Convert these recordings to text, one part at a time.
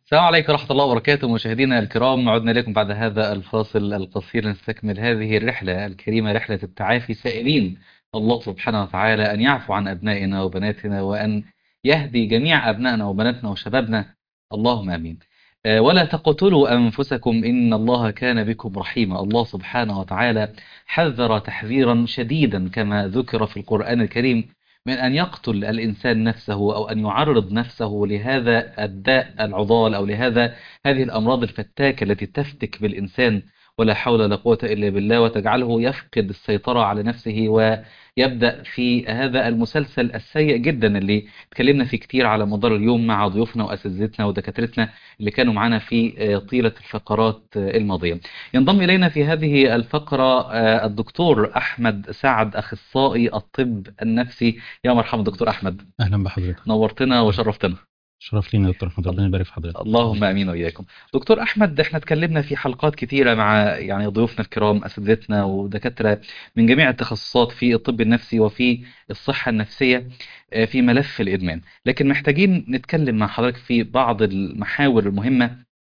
السلام عليكم ورحمة الله وبركاته مشاهدينا الكرام عدنا إليكم بعد هذا الفاصل القصير نستكمل هذه الرحلة الكريمة رحلة التعافي سائلين الله سبحانه وتعالى أن يعفو عن أبنائنا وبناتنا وأن يهدي جميع أبنائنا وبناتنا وشبابنا اللهم آمين آه، ولا تقتلوا أنفسكم إن الله كان بكم رحيما الله سبحانه وتعالى حذر تحذيرا شديدا كما ذكر في القرآن الكريم من أن يقتل الإنسان نفسه أو أن يعرض نفسه لهذا الداء العضال أو لهذا هذه الأمراض الفتاكة التي تفتك بالإنسان ولا حول ولا قوة إلا بالله وتجعله يفقد السيطرة على نفسه ويبدأ في هذا المسلسل السيء جدا اللي اتكلمنا فيه كتير على مدار اليوم مع ضيوفنا وأساتذتنا ودكاترتنا اللي كانوا معنا في آه، طيلة الفقرات آه، الماضية ينضم إلينا في هذه الفقرة آه، الدكتور أحمد سعد أخصائي الطب النفسي يا مرحبا دكتور أحمد اهلا بحضرتك نورتنا وشرفتنا شرف لينا يا دكتور احمد ربنا يبارك في حضرتك اللهم امين واياكم دكتور احمد احنا اتكلمنا في حلقات كثيره مع يعني ضيوفنا الكرام اساتذتنا ودكاتره من جميع التخصصات في الطب النفسي وفي الصحه النفسيه آه، في ملف الادمان لكن محتاجين نتكلم مع حضرتك في بعض المحاور المهمه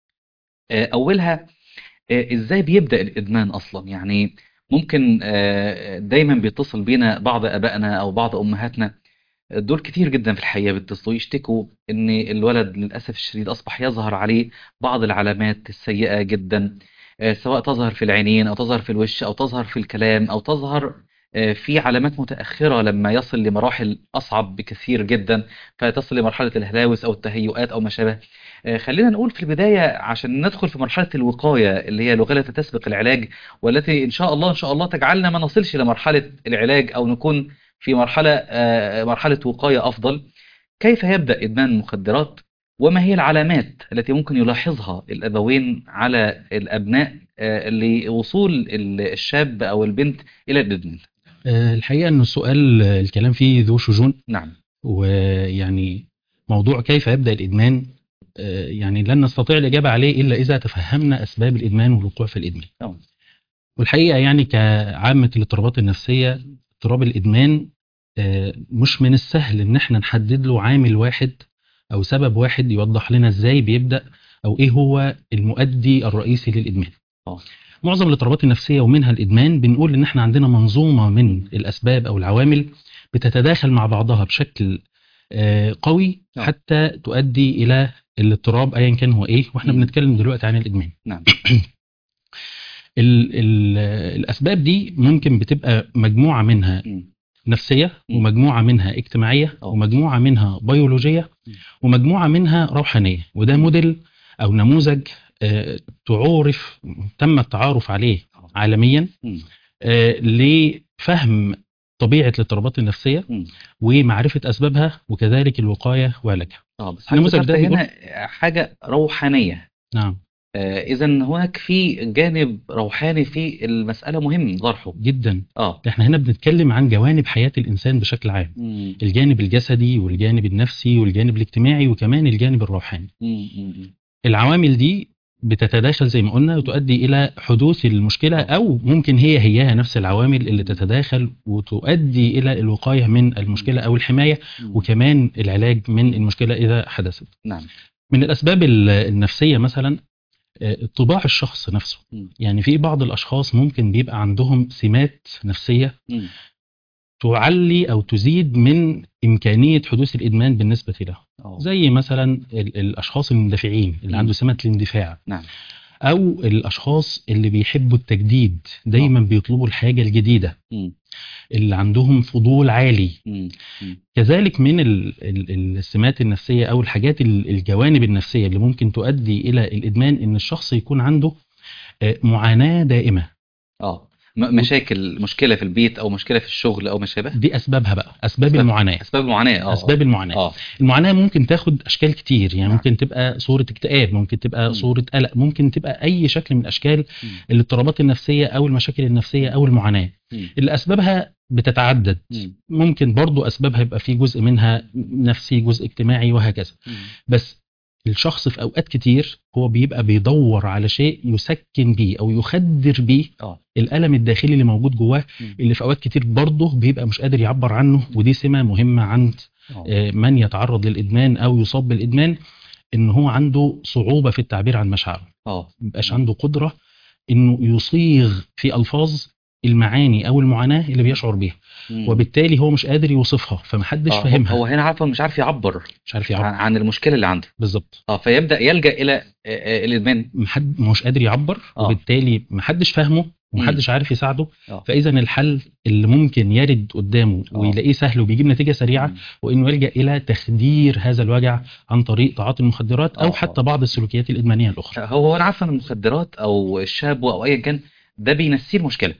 آه، اولها آه، ازاي بيبدا الادمان اصلا يعني ممكن آه، دايما بيتصل بينا بعض ابائنا او بعض امهاتنا دول كتير جدا في الحقيقة بيتصلوا يشتكوا ان الولد للأسف الشديد أصبح يظهر عليه بعض العلامات السيئة جدا آه، سواء تظهر في العينين أو تظهر في الوش أو تظهر في الكلام أو تظهر آه، في علامات متأخرة لما يصل لمراحل أصعب بكثير جدا فتصل لمرحلة الهلاوس أو التهيؤات أو ما شابه آه، خلينا نقول في البداية عشان ندخل في مرحلة الوقاية اللي هي الوقاية التي تسبق العلاج والتي إن شاء الله إن شاء الله تجعلنا ما نصلش لمرحلة العلاج أو نكون في مرحلة آه، مرحلة وقاية أفضل كيف يبدأ إدمان المخدرات وما هي العلامات التي ممكن يلاحظها الأبوين على الأبناء آه، لوصول ال- الشاب أو البنت إلى الإدمان آه، الحقيقه ان السؤال آه، الكلام فيه ذو شجون نعم ويعني موضوع كيف يبدا الادمان آه، يعني لن نستطيع الاجابه عليه الا اذا تفهمنا اسباب الادمان والوقوع في الادمان طبعا. والحقيقه يعني كعامه الاضطرابات النفسيه اضطراب الادمان آه، مش من السهل ان احنا نحدد له عامل واحد او سبب واحد يوضح لنا ازاي بيبدا او ايه هو المؤدي الرئيسي للادمان آه. معظم الاضطرابات النفسيه ومنها الادمان بنقول ان احنا عندنا منظومه من الاسباب او العوامل بتتداخل مع بعضها بشكل آه، قوي آه. حتى تؤدي الى الاضطراب ايا كان هو ايه واحنا مم. بنتكلم دلوقتي عن الادمان نعم ال ال الاسباب دي ممكن بتبقى مجموعه منها مم. نفسيه مم. ومجموعه منها اجتماعيه أه. ومجموعه منها بيولوجيه مم. ومجموعه منها روحانيه وده موديل او نموذج آه، تعرف تم التعارف عليه آه. عالميا مم. آه، لفهم طبيعه الاضطرابات النفسيه مم. ومعرفه اسبابها وكذلك الوقايه وعلاجها اه بس النموذج حضرتك ده ذكرت بيقول- هنا حاجة روحانية نعم إذا هناك في جانب روحاني في المسألة مهم طرحه جدا اه احنا هنا بنتكلم عن جوانب حياه الانسان بشكل عام مم. الجانب الجسدي والجانب النفسي والجانب الاجتماعي وكمان الجانب الروحاني مم. مم. العوامل دي بتتداخل زي ما قلنا وتؤدي الى حدوث المشكله او ممكن هي هياها نفس العوامل اللي تتداخل وتؤدي الى الوقايه من المشكله او الحمايه مم. وكمان العلاج من المشكله اذا حدثت نعم من الاسباب ال- النفسيه مثلا آه، طباع الشخص نفسه مم. يعني في بعض الاشخاص ممكن بيبقى عندهم سمات نفسيه مم. تعلي او تزيد من امكانيه حدوث الادمان بالنسبه له آه. زي مثلا ال- الاشخاص المندفعين اللي مم. عنده سمه الاندفاع نعم او الاشخاص اللي بيحبوا التجديد دايما بيطلبوا الحاجه الجديده مم. اللي عندهم فضول عالي مم. مم. كذلك من ال- ال- السمات النفسيه او الحاجات ال- الجوانب النفسيه اللي ممكن تؤدي الى الادمان ان الشخص يكون عنده آه، معاناه دائمه اه م- مشاكل مشكلة في البيت أو مشكلة في الشغل أو ما شابه دي اسبابها بقى اسباب أسباب- المعاناه أسباب المعاناة اه اسباب المعاناه اه المعاناه ممكن تاخد اشكال كتير يعني نعم. ممكن تبقى صوره اكتئاب ممكن مم. تبقى صوره قلق ممكن تبقى اي شكل من اشكال مم. الاضطرابات النفسيه او المشاكل النفسيه او المعاناه مم. اللي اسبابها بتتعدد مم. ممكن برضو اسبابها يبقى في جزء منها نفسي جزء اجتماعي وهكذا مم. بس الشخص في اوقات كتير هو بيبقى بيدور على شيء يسكن بيه او يخدر بيه اه الالم الداخلي اللي موجود جواه مم. اللي في اوقات كتير برضه بيبقى مش قادر يعبر عنه ودي سمه مهمه عند آه. آه، من يتعرض للادمان او يصاب بالادمان ان هو عنده صعوبه في التعبير عن مشاعره اه مبقاش عنده قدره انه يصيغ في الفاظ المعاني او المعاناه اللي بيشعر بيها مم. وبالتالي هو مش قادر يوصفها فمحدش آه، هو- فاهمها هو هنا عارف هو مش عارف يعبر مش عارف عن يعبر عن المشكله اللي عنده بالظبط اه فيبدا يلجا الى آه، آه، الادمان محد مش قادر يعبر آه. وبالتالي محدش فاهمه ومحدش عارف يساعده آه. فاذا الحل اللي ممكن يرد قدامه آه. ويلاقيه سهل وبيجيب نتيجه سريعه مم. وانه يلجا الى تخدير هذا الوجع عن طريق تعاطي المخدرات آه، او آه. حتى بعض السلوكيات الادمانيه الاخرى هو انا عارف ان المخدرات او الشاب او ايا كان ده بينسيه المشكله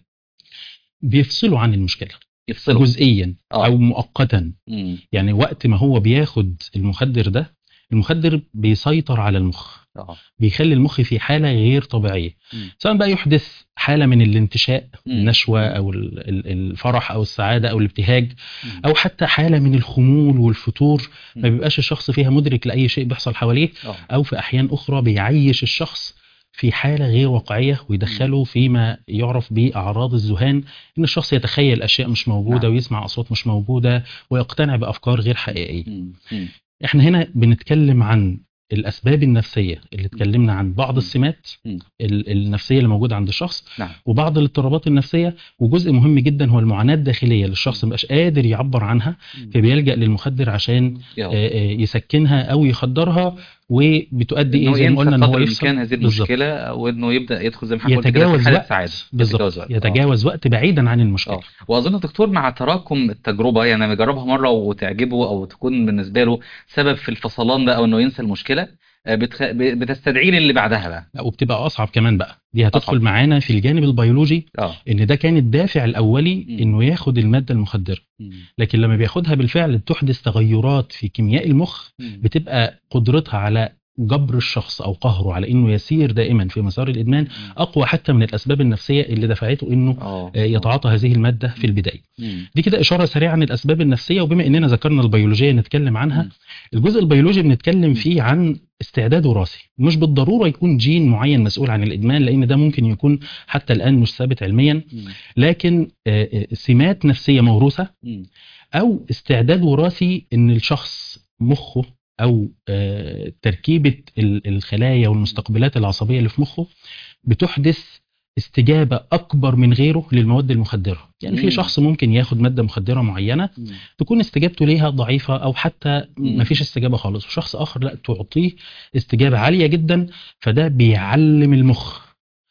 بيفصلوا عن المشكله يفصله جزئيا آه. او مؤقتا مم. يعني وقت ما هو بياخد المخدر ده المخدر بيسيطر على المخ اه بيخلي المخ في حاله غير طبيعيه مم. سواء بقى يحدث حاله من الانتشاء مم. النشوه او ال- ال- الفرح او السعاده او الابتهاج مم. او حتى حاله من الخمول والفتور ما مم. بيبقاش الشخص فيها مدرك لاي شيء بيحصل حواليه اه او في احيان اخرى بيعيش الشخص في حاله غير واقعيه ويدخله فيما يعرف باعراض الذهان ان الشخص يتخيل اشياء مش موجوده نعم. ويسمع اصوات مش موجوده ويقتنع بافكار غير حقيقيه مم. مم. احنا هنا بنتكلم عن الاسباب النفسيه اللي اتكلمنا عن بعض مم. السمات مم. ال- النفسيه اللي موجوده عند الشخص نعم وبعض الاضطرابات النفسيه وجزء مهم جدا هو المعاناه الداخليه اللي الشخص مبقاش قادر يعبر عنها مم. فبيلجا للمخدر عشان يلا. آه، آه، يسكنها او يخدرها وبتؤدي ايه انه زي ما ينسى قلنا ان قدر هو يفصل الامكان هذه بالظبط. المشكله او انه يبدا يدخل زي ما حضرتك قلت كده في يتجاوز حاله وقت سعاده بالظبط وقت. آه. يتجاوز وقت بعيدا عن المشكله اه واظن دكتور مع تراكم التجربه يعني لما يجربها مره وتعجبه او تكون بالنسبه له سبب في الفصلان ده او انه ينسى المشكله آه، بتخ... ب- بتستدعيه للي بعدها بقى لا، وبتبقى اصعب كمان بقى دي هتدخل أصعب. معانا في الجانب البيولوجي اه ان ده كان الدافع الاولي مم. انه ياخد الماده المخدره مم. لكن لما بياخدها بالفعل بتحدث تغيرات في كيمياء المخ مم. بتبقى قدرتها على جبر الشخص او قهره على انه يسير دائما في مسار الادمان اقوى حتى من الاسباب النفسيه اللي دفعته انه اه آه، يتعاطى هذه الماده في البدايه مم. دي كده اشاره سريعه عن الاسباب النفسيه وبما اننا ذكرنا البيولوجيه نتكلم عنها مم. الجزء البيولوجي بنتكلم مم. فيه عن استعداد وراثي مش بالضروره يكون جين معين مسؤول عن الادمان لان ده ممكن يكون حتى الان مش ثابت علميا مم. لكن آه، آه، سمات نفسيه موروثه مم. او استعداد وراثي ان الشخص مخه او آه، تركيبه ال- الخلايا والمستقبلات العصبيه اللي في مخه بتحدث استجابه اكبر من غيره للمواد المخدره يعني في مم. شخص ممكن ياخد ماده مخدره معينه مم. تكون استجابته ليها ضعيفه او حتى مم. ما فيش استجابه خالص وشخص اخر لا تعطيه استجابه عاليه جدا فده بيعلم المخ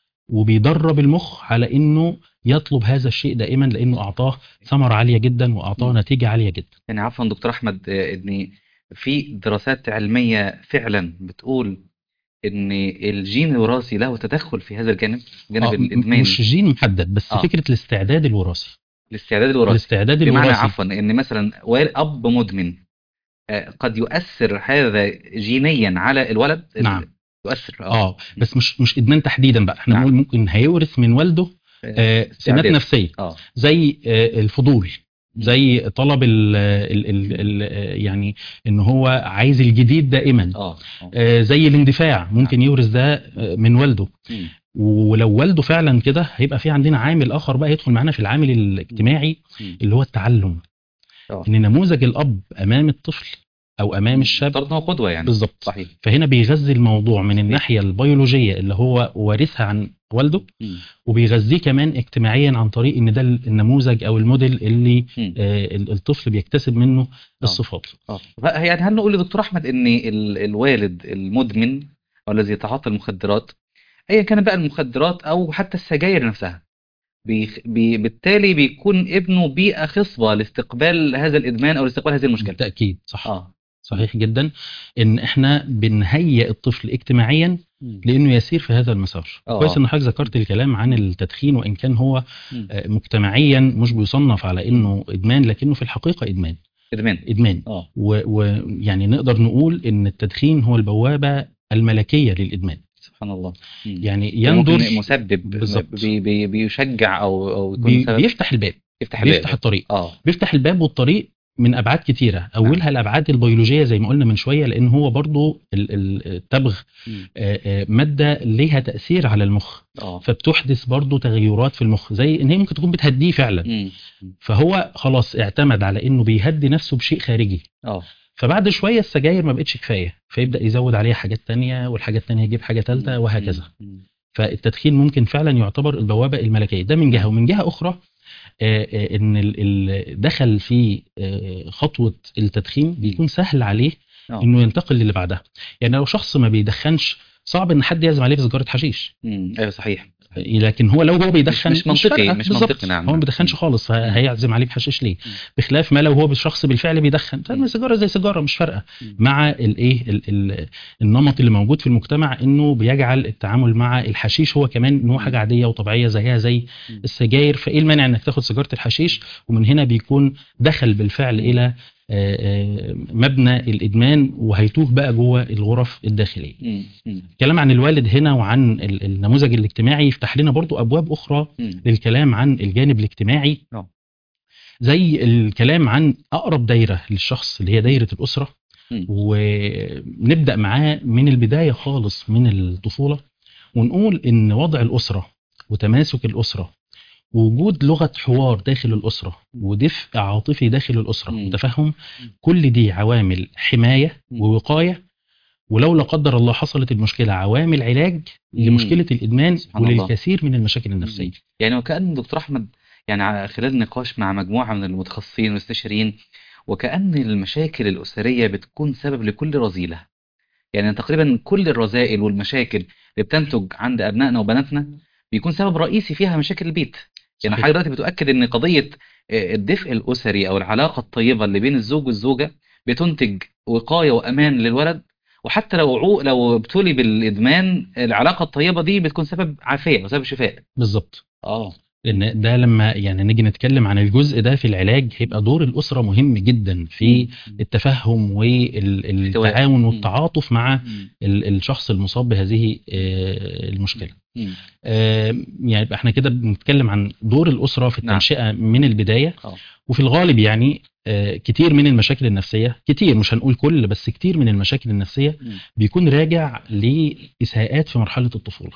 وبيدرب المخ على انه يطلب هذا الشيء دائما لانه اعطاه ثمره عاليه جدا واعطاه مم. نتيجه عاليه جدا يعني عفوا دكتور احمد آه، ان في دراسات علميه فعلا بتقول ان الجين الوراثي له تدخل في هذا الجانب جانب آه، م- الادمان مش جين محدد بس آه. فكره الاستعداد الوراثي الاستعداد الوراثي الاستعداد بمعنى الوراثي عفوا ان مثلا وال- اب مدمن آه، قد يؤثر هذا جينيا على الولد نعم. يؤثر اه بس مش مش ادمان تحديدا بقى احنا نعم. بنقول ممكن هيورث من والده آه، سمات استعداد. نفسيه اه زي آه، الفضول زي طلب ال ال ال ال يعني ان هو عايز الجديد دائما اه آه. آه، زي الاندفاع ممكن يورث ده آه، من والده مم. ولو والده فعلا كده هيبقى في عندنا عامل اخر بقى يدخل معانا في العامل الاجتماعي مم. اللي هو التعلم آه. ان نموذج الاب امام الطفل او امام الشاب افترض ان هو قدوه يعني بالظبط صحيح فهنا بيغذي الموضوع من صحيح. الناحيه البيولوجيه اللي هو وارثها عن والده مم. وبيغذيه كمان اجتماعيا عن طريق ان ده النموذج او الموديل اللي مم. آه، ال- الطفل بيكتسب منه الصفات اه يعني هل نقول لدكتور احمد ان ال- الوالد المدمن او الذي يتعاطى المخدرات ايا كان بقى المخدرات او حتى السجاير نفسها بيخ... بي... بالتالي بيكون ابنه بيئه خصبه لاستقبال هذا الادمان او لاستقبال هذه المشكله بالتاكيد صح اه صحيح جدا ان احنا بنهيئ الطفل اجتماعيا لانه يسير في هذا المسار آه. كويس ان حضرتك ذكرت الكلام عن التدخين وان كان هو مم. آه، مجتمعيا مش بيصنف على انه ادمان لكنه في الحقيقه ادمان ادمان ادمان اه ويعني نقدر نقول ان التدخين هو البوابه الملكيه للادمان سبحان الله مم. يعني ممكن يندر مسبب بالظبط. بي... بي... بيشجع او او يكون بي سبب بيفتح الباب يفتح الباب. بيفتح الطريق اه بيفتح الباب والطريق من ابعاد كتيره اولها الابعاد البيولوجيه زي ما قلنا من شويه لان هو برضو ال- ال- التبغ مم. آه، آه، ماده ليها تاثير على المخ اه فبتحدث برضو تغيرات في المخ زي ان هي ممكن تكون بتهديه فعلا مم. فهو خلاص اعتمد على انه بيهدي نفسه بشيء خارجي اه فبعد شويه السجاير ما بقتش كفايه فيبدا يزود عليها حاجات تانية والحاجات التانية يجيب حاجه ثالثه وهكذا مم. فالتدخين ممكن فعلا يعتبر البوابه الملكيه ده من جهه ومن جهه اخرى آه، آه، ان ال- ال- دخل في آه، خطوه التدخين بيكون سهل عليه آه. انه ينتقل للي بعدها يعني لو شخص ما بيدخنش صعب ان حد يعزم عليه في سيجاره حشيش مم. ايوه صحيح لكن هو لو هو بيدخن مش منطقي- فارقة. مش بالظبط. منطقي، نعم. هو ما بيدخنش مم. خالص فهيعزم عليه بحشيش ليه بخلاف ما لو هو بالشخص بالفعل بيدخن طب ما سيجاره زي سيجاره مش فارقه مم. مع الايه ال- ال- النمط اللي موجود في المجتمع انه بيجعل التعامل مع الحشيش هو كمان ان هو حاجه عاديه وطبيعيه زيها زي مم. السجاير فايه المانع انك تاخد سيجاره الحشيش ومن هنا بيكون دخل بالفعل الى آه، آه، مبنى الادمان وهيتوه بقى جوه الغرف الداخليه مم. مم. الكلام عن الوالد هنا وعن ال- النموذج الاجتماعي يفتح لنا برضو ابواب اخرى مم. للكلام عن الجانب الاجتماعي آه. زي الكلام عن اقرب دايره للشخص اللي هي دايره الاسره مم. ونبدا معاه من البدايه خالص من الطفوله ونقول ان وضع الاسره وتماسك الاسره ووجود لغه حوار داخل الاسره ودفء عاطفي داخل الاسره مم. وتفهم كل دي عوامل حمايه مم. ووقايه ولو لا قدر الله حصلت المشكله عوامل علاج مم. لمشكله الادمان سبحان الله. وللكثير من المشاكل النفسيه يعني وكأن دكتور أحمد يعني ع- خلال نقاش مع مجموعة من المتخصصين والمستشارين وكأن المشاكل الأسرية بتكون سبب لكل رذيلة يعني تقريبا كل الرذائل والمشاكل اللي بتنتج عند أبنائنا وبناتنا بيكون سبب رئيسي فيها مشاكل البيت يعني صحيح. حضرتك دلوقتي بتؤكد ان قضية آه، الدفء الأسري أو العلاقة الطيبة اللي بين الزوج والزوجة بتنتج وقاية وأمان للولد وحتى لو عو... لو ابتلي بالإدمان العلاقة الطيبة دي بتكون سبب عافية وسبب شفاء بالظبط اه لان ده لما يعني نيجي نتكلم عن الجزء ده في العلاج هيبقى دور الاسره مهم جدا في التفهم والتعاون والتعاطف مع ال- الشخص المصاب بهذه آه، المشكله مم. آه، يعني يبقى احنا كده بنتكلم عن دور الاسره في نعم. التنشئه من البدايه آه. وفي الغالب يعني آه، كتير من المشاكل النفسيه كتير مش هنقول كل بس كتير من المشاكل النفسيه مم. بيكون راجع لاساءات في مرحله الطفوله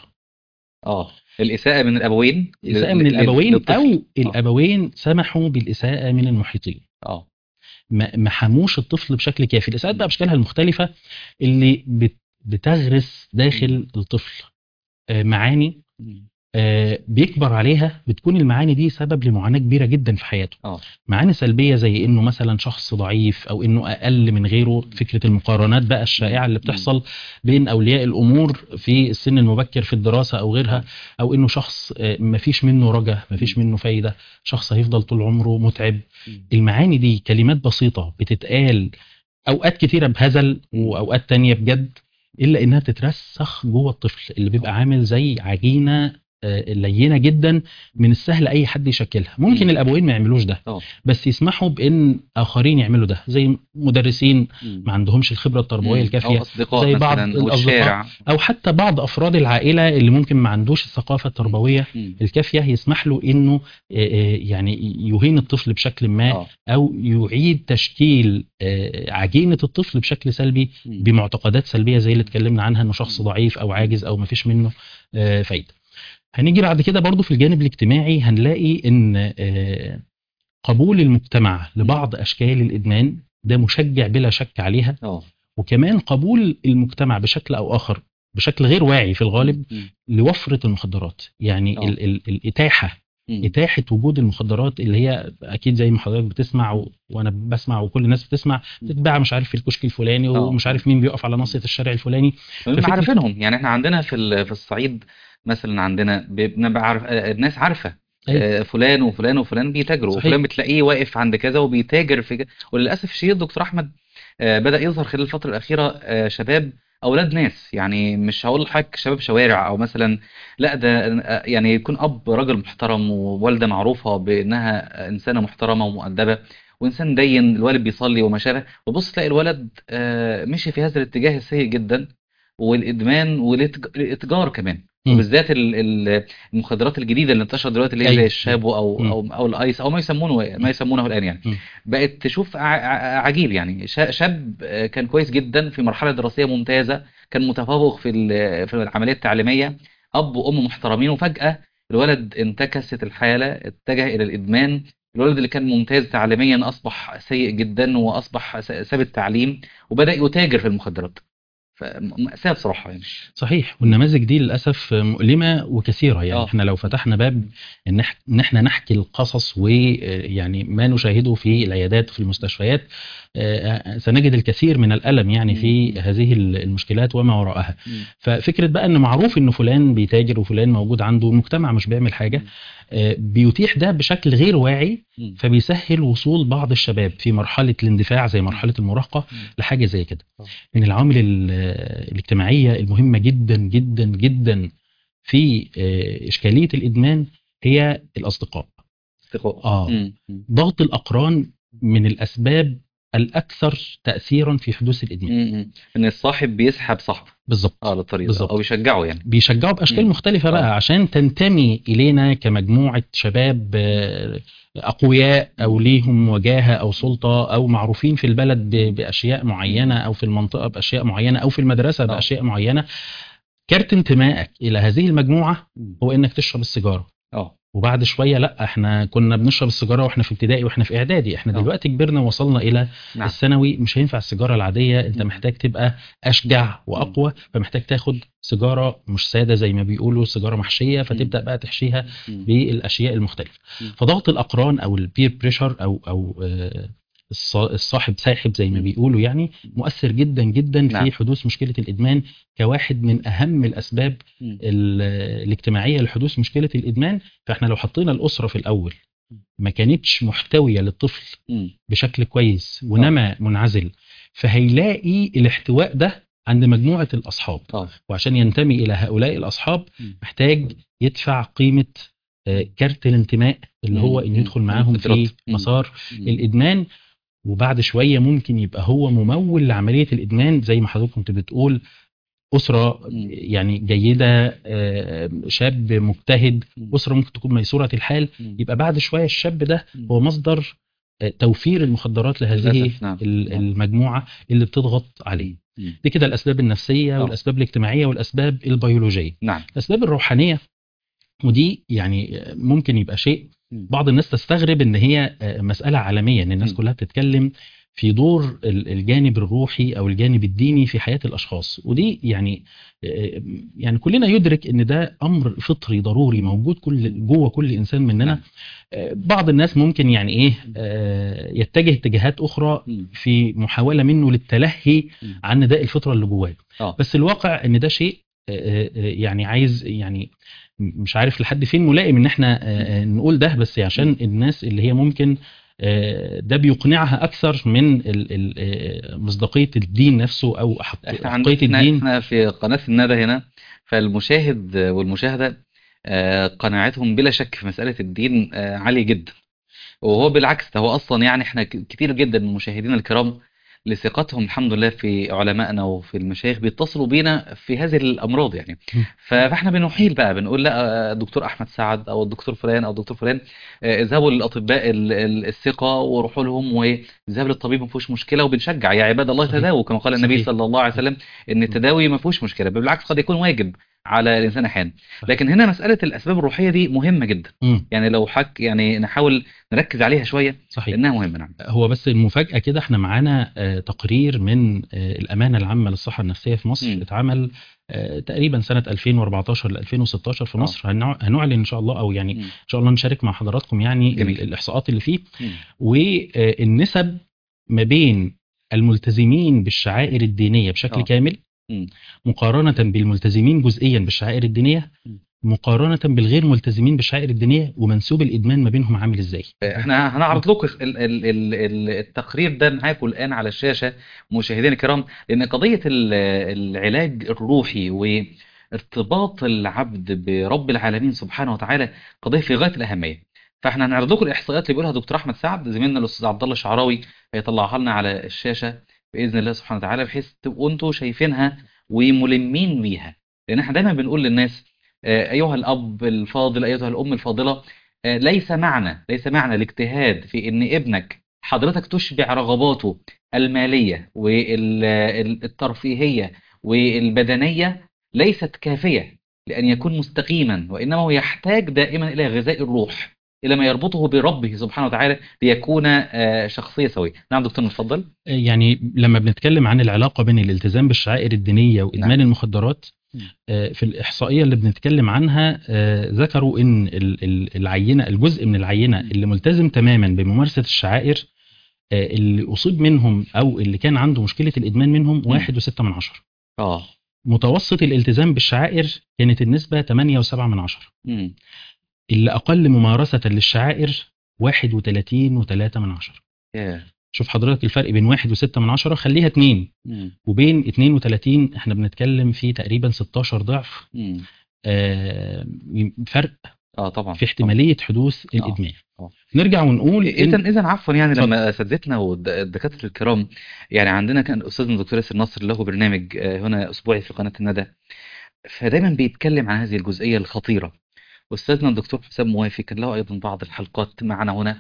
اه الإساءة من الأبوين الاساءه لل- من لل- الابوين للطفل. او الابوين سمحوا بالاساءه من المحيطين اه ما ما حموش الطفل بشكل كافي الاساءات بقى باشكالها المختلفه اللي بت- بتغرس داخل الطفل آه، معاني مم. آه، بيكبر عليها بتكون المعاني دي سبب لمعاناه كبيره جدا في حياته اه معاني سلبيه زي انه مثلا شخص ضعيف او انه اقل من غيره فكره المقارنات بقى الشائعه اللي بتحصل بين اولياء الامور في السن المبكر في الدراسه او غيرها او انه شخص آه، مفيش منه رجا مفيش منه فايده شخص هيفضل طول عمره متعب المعاني دي كلمات بسيطة بتتقال أوقات كتيرة بهزل وأوقات تانية بجد إلا إنها بتترسخ جوه الطفل اللي بيبقى عامل زي عجينة آه، لينة جدا من السهل أي حد يشكلها ممكن مم. الأبوين ما يعملوش ده اه بس يسمحوا بإن آخرين يعملوا ده زي مدرسين ما عندهمش الخبرة التربوية مم. الكافية أو أصدقاء زي بعض مثلا الأصدقاء. والشارع أو حتى بعض أفراد العائلة اللي ممكن ما عندوش الثقافة التربوية مم. الكافية يسمح له إنه آه، آه، يعني يهين الطفل بشكل ما اه او يعيد تشكيل آه، عجينه الطفل بشكل سلبي مم. بمعتقدات سلبيه زي اللي اتكلمنا عنها انه شخص ضعيف او عاجز او مفيش منه آه، فايده. هنيجي بعد كده برضو في الجانب الاجتماعي هنلاقي ان آه، قبول المجتمع لبعض اشكال الادمان ده مشجع بلا شك عليها اه وكمان قبول المجتمع بشكل او اخر بشكل غير واعي في الغالب مم. لوفره المخدرات يعني آه. ال- ال- الاتاحه مم. اتاحه وجود المخدرات اللي هي اكيد زي ما حضرتك بتسمع و... وانا بسمع وكل الناس بتسمع بتتباع مش عارف في الكشك الفلاني آه. ومش عارف مين بيقف على ناصيه الشارع الفلاني هم ففكرة- عارفينهم يعني احنا عندنا في ال- في الصعيد مثلا عندنا بنبقى عارف آه، الناس عارفة أيوة. آه، فلان وفلان وفلان بيتاجروا صحيح. وفلان بتلاقيه واقف عند كذا وبيتاجر في كذا وللأسف الشديد دكتور أحمد آه، بدأ يظهر خلال الفترة الأخيرة آه، شباب أولاد ناس يعني مش هقول لحضرتك شباب شوارع أو مثلا لا ده آه، يعني يكون أب راجل محترم ووالدة معروفة بأنها إنسانة محترمة ومؤدبة وإنسان دين الوالد بيصلي وما شابه وبص تلاقي الولد آه، مشي في هذا الاتجاه السيء جدا والإدمان والإتجار كمان مم. وبالذات ال- ال- المخدرات الجديده اللي انتشرت دلوقتي اللي هي أيوة. زي الشابو او مم. او او الايس او ما يسمونه ما يسمونه الان يعني مم. بقت تشوف ع- ع- عجيب يعني شا- شاب آه، كان كويس جدا في مرحله دراسيه ممتازه كان متفوق في ال- في العمليه التعليميه اب وام محترمين وفجاه الولد انتكست الحاله اتجه الى الادمان الولد اللي كان ممتاز تعليميا اصبح سيء جدا واصبح س- ساب التعليم وبدأ يتاجر في المخدرات فمأساة بصراحة يعني صحيح والنماذج دي للاسف مؤلمه وكثيره يعني آه. احنا لو فتحنا باب ان إح- إن احنا نحكي القصص ويعني ما نشاهده في العيادات وفي المستشفيات آه، سنجد الكثير من الالم يعني في مم. هذه المشكلات وما وراءها مم. ففكره بقى ان معروف ان فلان بيتاجر وفلان موجود عنده المجتمع مش بيعمل حاجه آه، بيتيح ده بشكل غير واعي مم. فبيسهل وصول بعض الشباب في مرحله الاندفاع زي مرحله المراهقه مم. لحاجه زي كده طبعا. من العوامل ال- الاجتماعيه المهمه جدا جدا جدا في آه، اشكاليه الادمان هي الاصدقاء استقاء آه. مم. مم. ضغط الاقران من الاسباب الاكثر تاثيرا في حدوث الادمان مم. ان الصاحب بيسحب صاحبه بالظبط اه للطريق ده بالظبط. او بيشجعه يعني بيشجعوا باشكال مم. مختلفه بقى آه. عشان تنتمي الينا كمجموعه شباب آه، اقوياء او ليهم وجاهه او سلطه او معروفين في البلد ب- باشياء معينه او في المنطقه باشياء معينه او في المدرسه آه. باشياء معينه كارت انتمائك الى هذه المجموعه مم. هو انك تشرب السيجاره اه وبعد شويه لا احنا كنا بنشرب السيجاره واحنا في ابتدائي واحنا في اعدادي احنا آه. دلوقتي كبرنا ووصلنا الى نعم الثانوي مش هينفع السيجاره العاديه انت مم. محتاج تبقى اشجع واقوى فمحتاج تاخد سيجاره مش ساده زي ما بيقولوا سيجاره محشيه فتبدا بقى تحشيها مم. بالاشياء المختلفه مم. فضغط الاقران او البير بريشر او او آه، الص- الصاحب ساحب زي ما مم. بيقولوا يعني مؤثر جدا جدا نعم. في حدوث مشكله الادمان كواحد من اهم الاسباب مم. ال- الاجتماعيه لحدوث مشكله الادمان فاحنا لو حطينا الاسره في الاول ما كانتش محتويه للطفل مم. بشكل كويس ونما منعزل فهيلاقي الاحتواء ده عند مجموعه الاصحاب اه وعشان ينتمي الى هؤلاء الاصحاب مم. محتاج يدفع قيمه آه، كارت الانتماء اللي هو مم. ان يدخل معاهم في الفترات. مم. مسار مم. الادمان وبعد شويه ممكن يبقى هو ممول لعمليه الادمان زي ما حضرتك كنت بتقول اسره مم. يعني جيده آه، شاب مجتهد مم. اسره ممكن تكون ميسوره الحال مم. يبقى بعد شويه الشاب ده مم. هو مصدر آه، توفير المخدرات لهذه للأسف، نعم. ال- نعم. المجموعه اللي بتضغط عليه مم. دي كده الاسباب النفسيه آه. والاسباب الاجتماعيه والاسباب البيولوجيه نعم الاسباب الروحانيه ودي يعني آه، ممكن يبقى شيء مم. بعض الناس تستغرب ان هي آه، مساله عالميه ان الناس مم. كلها بتتكلم في دور ال- الجانب الروحي او الجانب الديني في حياه الاشخاص ودي يعني آه، يعني كلنا يدرك ان ده امر فطري ضروري موجود كل جوه كل انسان مننا نعم. آه، بعض الناس ممكن يعني ايه آه، يتجه اتجاهات اخرى مم. في محاوله منه للتلهي مم. عن نداء الفطره اللي جواه اه بس الواقع ان ده شيء آه، آه، يعني عايز يعني مش عارف لحد فين ملائم ان احنا آه، آه، نقول ده بس عشان الناس اللي هي ممكن آه، ده بيقنعها اكثر من ال- ال- آه، مصداقيه الدين نفسه او أحق- احنا عندنا حقيه احنا, الدين احنا في قناة الندى هنا فالمشاهد والمشاهدة آه، قناعتهم بلا شك في مسألة الدين آه، عالية جدا وهو بالعكس ده هو اصلا يعني احنا ك- كتير جدا من مشاهدينا الكرام لثقتهم الحمد لله في علمائنا وفي المشايخ بيتصلوا بينا في هذه الامراض يعني م. ف- فاحنا بنحيل بقى بنقول لا آه، الدكتور احمد سعد او الدكتور فلان او الدكتور فلان آه، اذهبوا للاطباء ال- ال- الثقه وروحوا لهم والذهاب للطبيب ما فيهوش مشكله وبنشجع يا عباد الله صحيح. تداووا كما قال النبي صحيح. صلى الله عليه وسلم ان التداوي ما فيهوش مشكله بل بالعكس قد يكون واجب على الانسان احيانا صحيح. لكن هنا مساله الاسباب الروحيه دي مهمه جدا مم، يعني لو حك يعني نحاول نركز عليها شويه صحيح لانها مهمه نعم هو بس المفاجأة كده احنا معانا آه، تقرير من آه، الأمانة العامة للصحة النفسية في مصر مم. اتعمل آه، تقريبا سنة 2014 ل 2016 في آه. مصر هنع- هنعلن إن شاء الله أو يعني مم. إن شاء الله نشارك مع حضراتكم يعني جميل. ال- الإحصاءات اللي فيه مم. والنسب ما بين الملتزمين بالشعائر الدينية بشكل آه. كامل مم. مقارنة بالملتزمين جزئيا بالشعائر الدينية مم. مقارنة بالغير ملتزمين بالشعائر الدينية ومنسوب الإدمان ما بينهم عامل إزاي احنا هنعرض لكم ال- ال- ال- ال- التقرير ده معاكم الان على الشاشه مشاهدينا الكرام لان قضيه ال- العلاج الروحي وارتباط العبد برب العالمين سبحانه وتعالى قضيه في غايه الاهميه فاحنا هنعرض لكم الاحصائيات اللي بيقولها دكتور احمد سعد زميلنا الاستاذ عبد الله الشعراوي هيطلعها لنا على الشاشه باذن الله سبحانه وتعالى بحيث تبقوا انتوا شايفينها وملمين بيها لان احنا دايما بنقول للناس آه، ايها الاب الفاضل ايتها الام الفاضله آه، ليس معنى ليس معنى الاجتهاد في ان ابنك حضرتك تشبع رغباته الماليه والترفيهيه والبدنيه ليست كافيه لان يكون مستقيما وانما هو يحتاج دائما الى غذاء الروح الى ما يربطه بربه سبحانه وتعالى ليكون آه، شخصيه سويه نعم دكتور نتفضل يعني لما بنتكلم عن العلاقه بين الالتزام بالشعائر الدينيه وادمان نعم. المخدرات مم. آه، في الاحصائيه اللي بنتكلم عنها آه، ذكروا ان ال- ال- العينه الجزء من العينه مم. اللي ملتزم تماما بممارسه الشعائر آه، اللي اصيب منهم او اللي كان عنده مشكله الادمان منهم واحد وستة من عشرة اه متوسط الالتزام بالشعائر كانت النسبه 8 وسبعة من عشرة مم. اللي اقل ممارسه للشعائر 31 وثلاثة من عشرة ياه. شوف حضرتك الفرق بين واحد وستة من عشرة خليها اتنين مم. وبين 32 احنا بنتكلم في تقريبا 16 ضعف مم. آه، فرق اه طبعا في احتماليه حدوث الادمان آه. نرجع ونقول اذا إن اذا عفوا يعني اتفضل. لما اساتذتنا والدكاتره الكرام يعني عندنا كان استاذنا الدكتور ياسر نصر له برنامج آه، هنا اسبوعي في قناه الندى فدايما بيتكلم عن هذه الجزئيه الخطيره استاذنا الدكتور حسام موافي كان له ايضا بعض الحلقات معنا هنا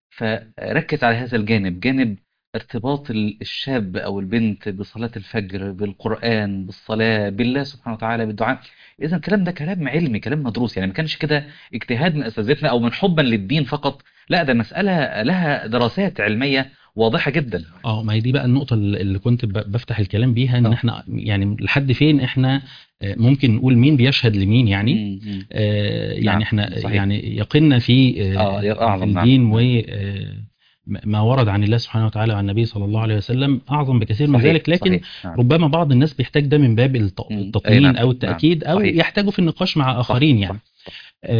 فركز على هذا الجانب جانب ارتباط ال- الشاب او البنت بصلاه الفجر بالقران بالصلاه بالله سبحانه وتعالى بالدعاء اذا الكلام ده كلام علمي كلام مدروس يعني ما كانش كده اجتهاد من اساتذتنا او من حبا للدين فقط لا ده مساله لها دراسات علميه واضحه جدا اه ما هي دي بقى النقطه اللي اللي كنت ب- بفتح الكلام بيها ان آه. احنا يعني لحد فين احنا آه، ممكن نقول مين بيشهد لمين يعني مم، مم. آه، نعم، يعني احنا صحيح. يعني يقيننا في آه، آه، يا- أعظم، في نعم. الدين و آه، ما ورد عن الله سبحانه وتعالى وعن النبي صلى الله عليه وسلم اعظم بكثير من صحيح، ذلك لكن صحيح، نعم. ربما بعض الناس بيحتاج ده من باب الت- مم. أي التطمين نعم، او التاكيد نعم، او صحيح. يحتاجوا في النقاش مع صح، اخرين صح، يعني صح.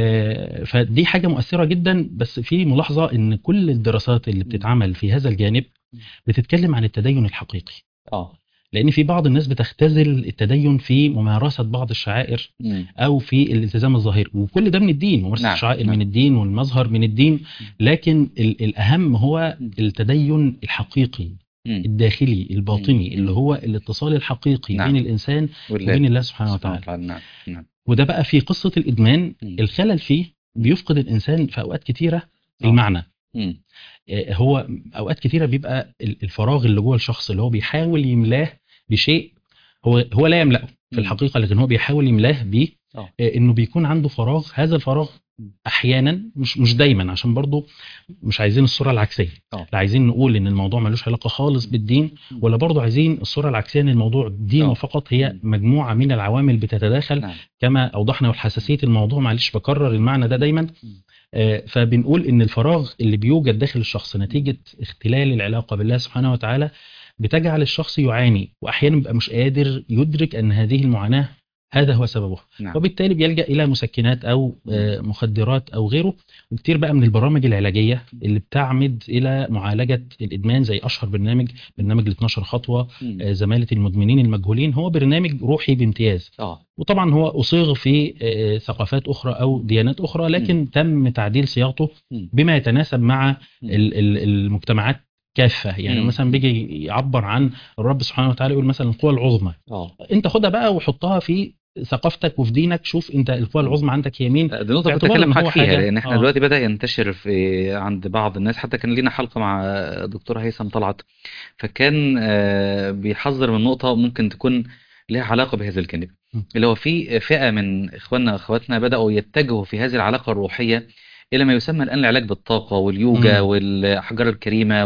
آه، فدي حاجة مؤثرة جدا بس في ملاحظة ان كل الدراسات اللي بتتعمل في هذا الجانب بتتكلم عن التدين الحقيقي اه لان في بعض الناس بتختزل التدين في ممارسة بعض الشعائر مم. او في الالتزام الظاهري وكل ده من الدين ممارسة نعم، الشعائر نعم. من الدين والمظهر من الدين لكن ال- الاهم هو مم. التدين الحقيقي مم. الداخلي الباطني مم. اللي هو الاتصال الحقيقي نعم. بين الانسان والله وبين الله سبحانه سبحانه وتعالى وتعالى نعم نعم وده بقى في قصة الادمان مم. الخلل فيه بيفقد الانسان في اوقات كتيرة آه. المعنى مم. آه، هو اوقات كتيره بيبقى ال- الفراغ اللي جوه الشخص اللي هو بيحاول يملاه بشيء هو هو لا يملاه في مم. الحقيقه لكن هو بيحاول يملاه بيه آه. آه، انه بيكون عنده فراغ هذا الفراغ مم. احيانا مش مش دايما عشان برضه مش عايزين الصوره العكسيه آه. لا عايزين نقول ان الموضوع ملوش علاقه خالص بالدين مم. ولا برضه عايزين الصوره العكسيه ان الموضوع دين آه. وفقط هي مم. مجموعه من العوامل بتتداخل نعم كما اوضحنا وحساسيه الموضوع معلش بكرر المعنى ده دايما مم. آه، فبنقول ان الفراغ اللي بيوجد داخل الشخص نتيجه اختلال العلاقه بالله سبحانه وتعالى بتجعل الشخص يعاني واحيانا بيبقى مش قادر يدرك ان هذه المعاناه هذا هو سببه نعم وبالتالي بيلجا الى مسكنات او آه، مخدرات او غيره وكتير بقى من البرامج العلاجيه اللي بتعمد الى معالجه الادمان زي اشهر برنامج برنامج ال 12 خطوه مم. آه، زماله المدمنين المجهولين هو برنامج روحي بامتياز اه وطبعا هو أصيغ في آه، ثقافات أخرى أو ديانات أخرى لكن تم تعديل صياغته مم. بما يتناسب مع مم. ال- ال- المجتمعات كافة يعني مم. مثلا بيجي يعبر عن الرب سبحانه وتعالى يقول مثلا القوى العظمى اه انت خدها بقى وحطها في ثقافتك وفي دينك شوف انت القوى العظمى عندك هي مين دي نقطة كنت باعتبار أتكلم إن معاك هو فيها حاجة- لأن إحنا آه. دلوقتي بدأ ينتشر في عند بعض الناس حتى كان لينا حلقة مع دكتور هيثم طلعت فكان آه، بيحذر من نقطة ممكن تكون لها علاقة بهذا الجانب م. اللي هو في فئة من إخواننا وأخواتنا بدأوا يتجهوا في هذه العلاقة الروحية إلى ما يسمى الآن العلاج بالطاقة واليوجا م. والأحجار الكريمة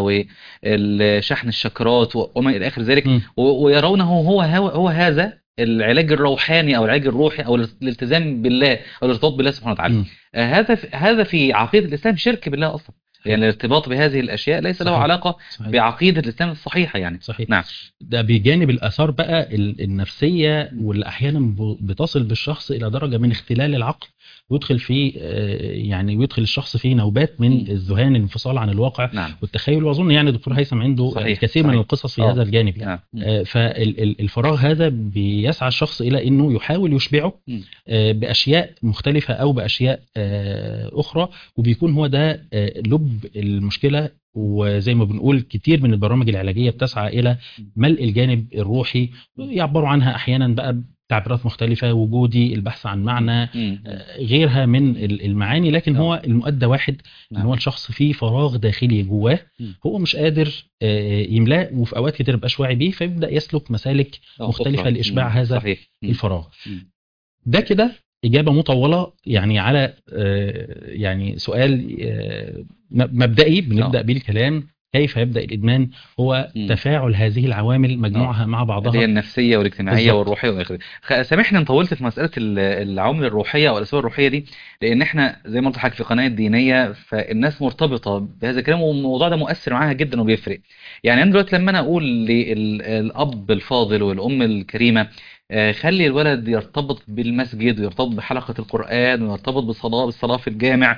وشحن الشكرات وما إلى آخر ذلك مم. و- ويرونه هو هو, هو هذا العلاج الروحاني او العلاج الروحي او الالتزام بالله او الارتباط بالله سبحانه وتعالى مم. آه، هذا في هذا في عقيده الاسلام شرك بالله اصلا يعني الارتباط بهذه الاشياء ليس له صحيح. علاقه صحيح. بعقيده الاسلام الصحيحه يعني صحيح نعم ده بجانب الاثار بقى ال- النفسيه واللي احيانا ب- بتصل بالشخص الى درجه من اختلال العقل ويدخل في آه، يعني ويدخل الشخص في نوبات من مم. الذهان الانفصال عن الواقع نعم واظن واظن يعني دكتور هيثم عنده صحيح، الكثير من صحيح. القصص في آه. هذا الجانب يعني نعم فالفراغ هذا بيسعى الشخص الى انه يحاول يشبعه مم. آه، باشياء مختلفه او باشياء آه، اخرى وبيكون هو ده آه، لب المشكله وزي ما بنقول كتير من البرامج العلاجيه بتسعى الى ملء الجانب الروحي يعبروا عنها احيانا بقى بتعبيرات مختلفه وجودي البحث عن معنى مم. آه، غيرها من ال- المعاني لكن آه. هو المؤدى واحد ان نعم. هو الشخص فيه فراغ داخلي جواه مم. هو مش قادر آه، يملاه وفي اوقات كتير مبقاش واعي بيه فيبدا يسلك مسالك آه، مختلفة أخرى. لإشباع مم. هذا صحيح مم. الفراغ مم. ده كده إجابة مطولة يعني على آه، يعني سؤال آه، م- مبدئي بنبدأ آه. بيه الكلام كيف يبدأ الإدمان هو مم. تفاعل هذه العوامل مجموعها مع اللي هي بعضها النفسيه والاجتماعيه بالظبط. والروحيه والى اخره خ- سامحني ان طولت في مساله ال- العوامل الروحيه او الاسباب الروحيه دي لان احنا زي ما قلت لحضرتك في قناه دينيه فالناس مرتبطه بهذا الكلام والموضوع ده مؤثر معاها جدا وبيفرق يعني انا دلوقتي لما انا اقول للاب الفاضل والام الكريمه آه، خلي الولد يرتبط بالمسجد ويرتبط بحلقه القران ويرتبط بالصلاه بالصلاه في الجامع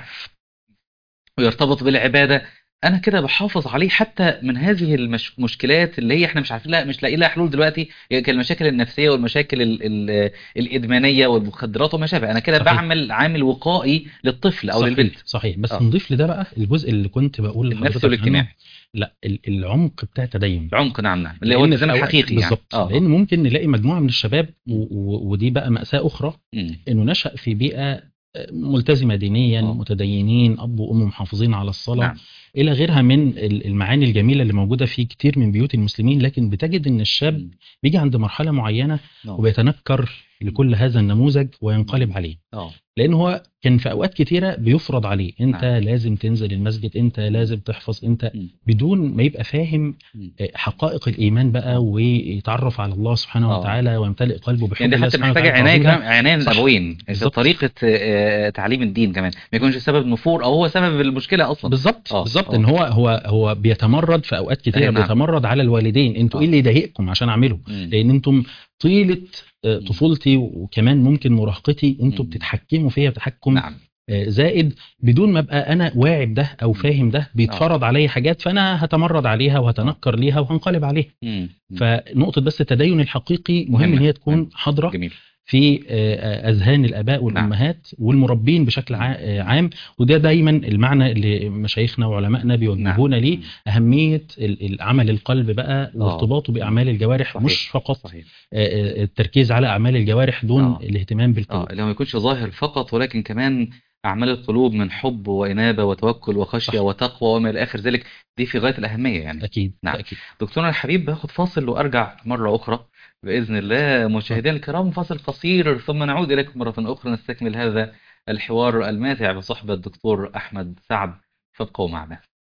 ويرتبط بالعباده انا كده بحافظ عليه حتى من هذه المشكلات اللي هي احنا مش عارفين لا مش لاقيين لها حلول دلوقتي هي المشاكل النفسيه والمشاكل ال ال الادمانيه والمخدرات وما شابه انا كده صحيح. بعمل عامل وقائي للطفل او صحيح للبنت صحيح بس آه. نضيف لده بقى الجزء اللي كنت بقول النفسي لحضرتك والاجتماعي عنه لا ال- العمق بتاع التدين العمق نعم نعم اللي هو لأن الالتزام في أوقات- الحقيقي يعني بالظبط اه لان ممكن نلاقي مجموعه من الشباب و- و- ودي بقى ماساه اخرى مم. انه نشا في بيئه آه، ملتزمه دينيا آه. متدينين اب وام محافظين على الصلاه نعم الى غيرها من ال- المعاني الجميله اللي موجوده في كتير من بيوت المسلمين لكن بتجد ان الشاب مم. بيجي عند مرحله معينه آه. وبيتنكر لكل هذا النموذج وينقلب عليه اه لان هو كان في اوقات كتيره بيفرض عليه انت نعم. لازم تنزل المسجد انت لازم تحفظ انت مم. بدون ما يبقى فاهم مم. آه، حقائق الايمان بقى ويتعرف على الله سبحانه آه. وتعالى ويمتلئ قلبه بحب يعني دي الله حتى سبحانه محتاجه وتعالى عنايه وتعظيمه. كمان عنايه من صح. الابوين في بالظبط. طريقه آه، تعليم الدين كمان ما يكونش سبب نفور او هو سبب المشكله اصلا بالظبط آه، بالظبط آه. ان هو هو هو بيتمرد في اوقات كتيره أيوة، نعم. بيتمرد على الوالدين انتوا آه. ايه اللي يضايقكم عشان اعمله مم. لان انتم طيله آه، طفولتي وكمان ممكن مراهقتي انتوا مم. بتتحكموا فيا تحكم نعم آه، زائد بدون ما ابقى انا واعي بده او فاهم ده بيتفرض عليا حاجات فانا هتمرد عليها وهتنكر ليها وهنقلب عليها مم. مم. فنقطه بس التدين الحقيقي مهم مهمة. ان هي تكون مهمة. حاضره جميل في آه، اذهان الاباء والامهات والمربين بشكل ع- آه، عام وده دايما المعنى اللي مشايخنا وعلمائنا بيوجهونا ليه اهميه ال- العمل القلب بقى وارتباطه باعمال الجوارح صحيح. مش فقط صحيح آه، آه، التركيز على اعمال الجوارح دون آه. الاهتمام بالقلب اه اللي هو ما يكونش ظاهر فقط ولكن كمان اعمال القلوب من حب وانابه وتوكل وخشيه صح. وتقوى وما الى اخر ذلك دي في غايه الاهميه يعني اكيد نعم. اكيد دكتورنا الحبيب باخد فاصل وارجع مره اخرى باذن الله مشاهدينا الكرام فاصل قصير ثم نعود اليكم مره اخرى نستكمل هذا الحوار الماتع بصحبه الدكتور احمد سعد فابقوا معنا